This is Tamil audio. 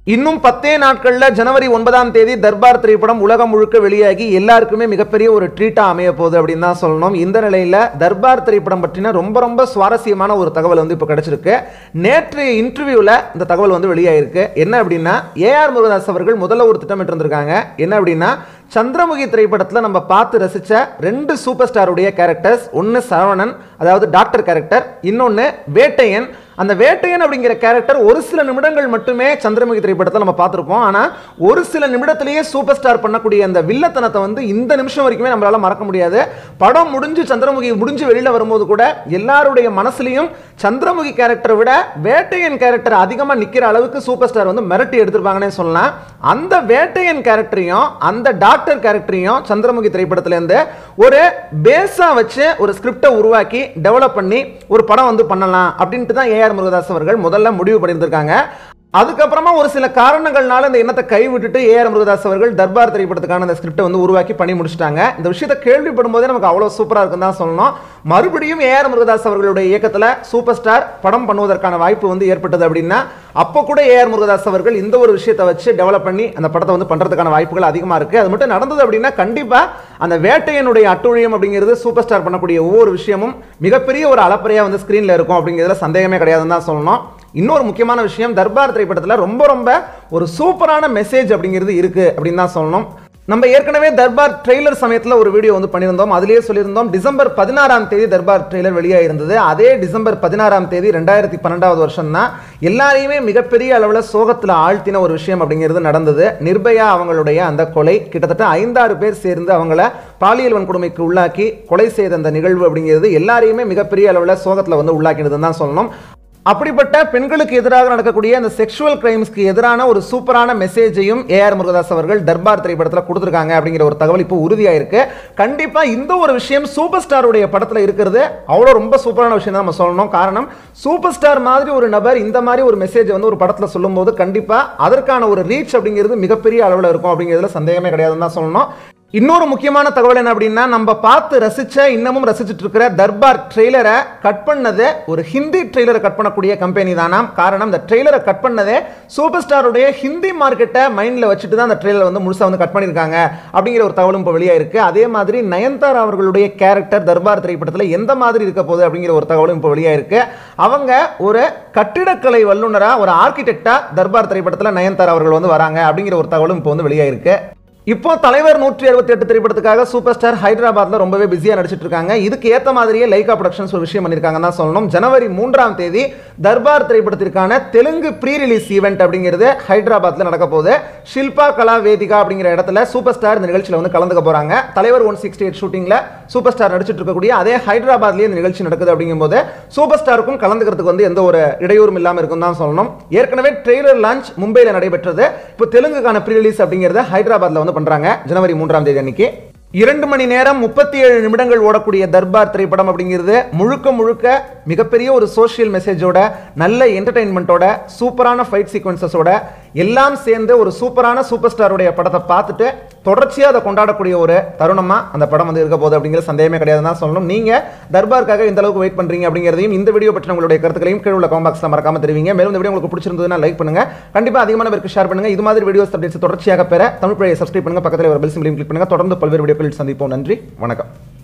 இன்னும் பத்தே நாட்கள்ல ஜனவரி ஒன்பதாம் தேதி தர்பார் திரைப்படம் உலகம் முழுக்க வெளியாகி எல்லாருக்குமே மிகப்பெரிய ஒரு ட்ரீட்டா அமைய போகுது அப்படின்னு தான் சொல்லணும் இந்த நிலையில தர்பார் திரைப்படம் பற்றின ரொம்ப ரொம்ப சுவாரஸ்யமான ஒரு தகவல் வந்து இப்போ கிடைச்சிருக்கு நேற்றைய இன்டர்வியூல இந்த தகவல் வந்து வெளியாயிருக்கு என்ன அப்படின்னா ஏஆர் முருகதாஸ் அவர்கள் முதல்ல ஒரு திட்டமிட்டு இருந்திருக்காங்க என்ன அப்படின்னா சந்திரமுகி திரைப்படத்தில் நம்ம பார்த்து ரசிச்ச ரெண்டு சூப்பர் ஸ்டாருடைய கேரக்டர்ஸ் ஒன்று சரவணன் அதாவது டாக்டர் கேரக்டர் இன்னொன்று வேட்டையன் அந்த வேட்டையன் அப்படிங்கிற கேரக்டர் ஒரு சில நிமிடங்கள் மட்டுமே சந்திரமுகி திரைப்படத்தை நம்ம பார்த்துருப்போம் ஆனால் ஒரு சில நிமிடத்திலேயே சூப்பர் ஸ்டார் பண்ணக்கூடிய அந்த வில்லத்தனத்தை வந்து இந்த நிமிஷம் வரைக்குமே நம்மளால மறக்க முடியாது படம் முடிஞ்சு சந்திரமுகி முடிஞ்சு வெளியில வரும்போது கூட எல்லாருடைய மனசுலையும் சந்திரமுகி கேரக்டரை விட வேட்டையன் கேரக்டர் அதிகமாக நிற்கிற அளவுக்கு சூப்பர் ஸ்டார் வந்து மிரட்டி எடுத்திருப்பாங்கன்னே சொல்லலாம் அந்த வேட்டையன் கேரக்டரையும் அந்த டாக்டர் கேரக்டரையும் சந்திரமுகி திரைப்படத்திலேருந்து ஒரு பேஸாக வச்சு ஒரு ஸ்கிரிப்டை உருவாக்கி டெவலப் பண்ணி ஒரு படம் வந்து பண்ணலாம் அப்படின்ட்டு தான் ஏஆர் முருகதாஸ் அவர்கள் முதல்ல முடிவு பண்ணியிருந்திருக்காங்க அதுக்கப்புறமா ஒரு சில காரணங்கள்னால இந்த எண்ணத்தை கைவிட்டுட்டு ஏஆர் முருகதாஸ் அவர்கள் தர்பார் திரைப்படத்துக்கான அந்த ஸ்கிரிப்டை வந்து உருவாக்கி பண்ணி முடிச்சிட்டாங்க இந்த விஷயத்தை கேள்விப்படும் போதே நமக்கு அவ்வளோ சூப்பராக இருக்குன்னு தான் சொல்லணும் மறுபடியும் ஏஆர் முருகதாஸ் அவர்களுடைய இயக்கத்தில் சூப்பர் ஸ்டார் படம் பண்ணுவதற்கான வாய்ப்பு வந்து ஏற்பட்டது அப்படின்னா அப்போ கூட ஏஆர் முருகதாஸ் அவர்கள் இந்த ஒரு விஷயத்தை வச்சு டெவலப் பண்ணி அந்த படத்தை வந்து பண்ணுறதுக்கான வாய்ப்புகள் அதிகமாக இருக்குது அது மட்டும் நடந்தது அப்படின்னா கண்டிப்பாக அந்த வேட்டையனுடைய அட்டுழியம் அப்படிங்கிறது சூப்பர் ஸ்டார் பண்ணக்கூடிய ஒவ்வொரு விஷயமும் மிகப்பெரிய ஒரு அளப்பறையாக வந்து ஸ்க்ரீனில் இருக்கும் அப்படிங்கிறதுல சந்தேகமே கிடையாதுன்னு தான் சொல்லணும் இன்னொரு முக்கியமான விஷயம் தர்பார் திரைப்படத்தில் ரொம்ப ரொம்ப ஒரு சூப்பரான மெசேஜ் அப்படிங்கிறது இருக்கு அப்படின்னு தான் சொல்லணும் நம்ம ஏற்கனவே தர்பார் ட்ரெய்லர் சமயத்தில் ஒரு வீடியோ வந்து பண்ணியிருந்தோம் அதிலேயே சொல்லியிருந்தோம் டிசம்பர் பதினாறாம் தேதி தர்பார் ட்ரெய்லர் வெளியாக இருந்தது அதே டிசம்பர் பதினாறாம் தேதி ரெண்டாயிரத்தி பன்னெண்டாவது வருஷம் தான் எல்லாரையுமே மிகப்பெரிய அளவில் சோகத்தில் ஆழ்த்தின ஒரு விஷயம் அப்படிங்கிறது நடந்தது நிர்பயா அவங்களுடைய அந்த கொலை கிட்டத்தட்ட ஐந்தாறு பேர் சேர்ந்து அவங்கள பாலியல் வன்கொடுமைக்கு உள்ளாக்கி கொலை செய்த அந்த நிகழ்வு அப்படிங்கிறது எல்லாரையுமே மிகப்பெரிய அளவில் சோகத்தில் வந்து உள்ளாக்கினதுன்னு தான் சொல்லணும் அப்படிப்பட்ட பெண்களுக்கு எதிராக நடக்கக்கூடிய அந்த செக்ஷுவல் கிரைம்ஸ்க்கு எதிரான ஒரு சூப்பரான மெசேஜையும் ஏஆர் முருகதாஸ் அவர்கள் தர்பார் திரைப்படத்தில் கொடுத்துருக்காங்க அப்படிங்கிற ஒரு தகவல் இப்போ உறுதியாயிருக்கு கண்டிப்பா இந்த ஒரு விஷயம் சூப்பர் ஸ்டாருடைய படத்தில் இருக்கிறது அவ்வளோ ரொம்ப சூப்பரான விஷயம் தான் நம்ம சொல்லணும் காரணம் சூப்பர் ஸ்டார் மாதிரி ஒரு நபர் இந்த மாதிரி ஒரு மெசேஜ் வந்து ஒரு படத்தில் சொல்லும்போது கண்டிப்பா அதற்கான ஒரு ரீச் அப்படிங்கிறது மிகப்பெரிய அளவில் இருக்கும் அப்படிங்கிறதுல சந்தேகமே கிடையாதுன்னு தான் சொல்லணும் இன்னொரு முக்கியமான தகவல் என்ன அப்படின்னா நம்ம பார்த்து ரசிச்ச இன்னமும் ரசிச்சுட்டு இருக்கிற தர்பார் ட்ரெய்லரை கட் பண்ணது ஒரு ஹிந்தி ட்ரெய்லரை கட் பண்ணக்கூடிய கம்பெனி தானாம் காரணம் இந்த ட்ரெய்லரை கட் பண்ணதே சூப்பர் ஸ்டாருடைய ஹிந்தி மார்க்கெட்டை மைண்டில் வச்சுட்டு தான் அந்த ட்ரெய்லர் வந்து முழுசாக வந்து கட் பண்ணியிருக்காங்க அப்படிங்கிற ஒரு தகவலும் இப்போ வெளியாயிருக்கு அதே மாதிரி நயன்தாரா அவர்களுடைய கேரக்டர் தர்பார் திரைப்படத்தில் எந்த மாதிரி இருக்க போகுது அப்படிங்கிற ஒரு தகவலும் இப்போ வெளியாயிருக்கு அவங்க ஒரு கட்டிடக்கலை வல்லுநராக ஒரு ஆர்கிடெக்டா தர்பார் திரைப்படத்தில் நயன்தாரா அவர்கள் வந்து வராங்க அப்படிங்கிற ஒரு தகவலும் இப்போ வந்து வெளியாயிருக்கு இப்போ தலைவர் நூற்றி அறுபத்தி எட்டு திரைப்படத்துக்காக சூப்பர் ஸ்டார் ஹைதராபாத்ல ரொம்பவே பிஸியாக நடிச்சிட்டு இருக்காங்க இதுக்கு ஏற்ற மாதிரியே லைகா ப்ரொடக்ஷன்ஸ் ஒரு விஷயம் பண்ணியிருக்காங்க தான் சொல்லணும் ஜனவரி மூன்றாம் தேதி தர்பார் திரைப்படத்திற்கான தெலுங்கு ப்ரீ ரிலீஸ் ஈவெண்ட் அப்படிங்கிறது ஹைதராபாத்ல நடக்க போகுது ஷில்பா கலா வேதிகா அப்படிங்கிற இடத்துல சூப்பர் ஸ்டார் இந்த நிகழ்ச்சியில் வந்து கலந்துக்க போறாங்க தலைவர் ஒன் சிக்ஸ்டி எயிட் ஷூட்டிங்ல சூப்பர் ஸ்டார் நடிச்சிட்டு இருக்கக்கூடிய அதே ஹைதராபாத்லேயே இந்த நிகழ்ச்சி நடக்குது அப்படிங்கும்போது சூப்பர் ஸ்டாருக்கும் கலந்துக்கிறதுக்கு வந்து எந்த ஒரு இடையூறும் இல்லாமல் இருக்கும் தான் சொல்லணும் ஏற்கனவே ட்ரெய்லர் லான்ச் மும்பையில் நடைபெற்றது இப்போ தெலுங்குக்கான ப்ரீ ரிலீஸ் அப்படிங்கிறத ஹைதராபாத்ல வந்து பண்றாங்க ஜனவரி மூன்றாம் தேதி அன்னைக்கு இரண்டு மணி நேரம் முப்பத்தி ஏழு நிமிடங்கள் ஓடக்கூடிய தர்பார் திரைப்படம் அப்படிங்கிறது முழுக்க முழுக்க மிகப்பெரிய ஒரு சோஷியல் மெசேஜோட நல்ல என்டர்டைன்மெண்ட்டோட சூப்பரான ஃபைட் சீக்வன்சஸோட எல்லாம் சேர்ந்து ஒரு சூப்பரான சூப்பர் ஸ்டாருடைய படத்தை பார்த்துட்டு தொடர்ச்சியாக அதை கொண்டாடக்கூடிய ஒரு தருணமாக அந்த படம் வந்து இருக்க போகுது அப்படிங்கிற சந்தேகமே கிடையாது தான் சொல்லணும் நீங்கள் தர்பாருக்காக இந்த அளவுக்கு வெயிட் பண்ணுறீங்க அப்படிங்கிறதையும் இந்த வீடியோ பற்றி உங்களுடைய கருத்துக்களையும் கீழே உள்ள காமெண்ட் பாக்ஸில் மறக்காம தெரிவிங்க மேலும் இந்த வீடியோ உங்களுக்கு பிடிச்சிருந்ததுன்னா லைக் பண்ணுங்க கண்டிப்பாக அதிகமான பேருக்கு ஷேர் பண்ணுங்க இது மாதிரி வீடியோஸ் அப்டேட்ஸ் தொடர்ச்சியாக பெற தமிழ் பிழையை சப்ஸ்கிரைப் பண்ணுங்க பக்கத்தில் ஒரு பெல் சிம்பிளையும் கிளிக் பண்ணுங்க தொடர்ந்து பல்வேறு வீடியோக்களில் சந்திப்போம் நன்றி வணக்கம்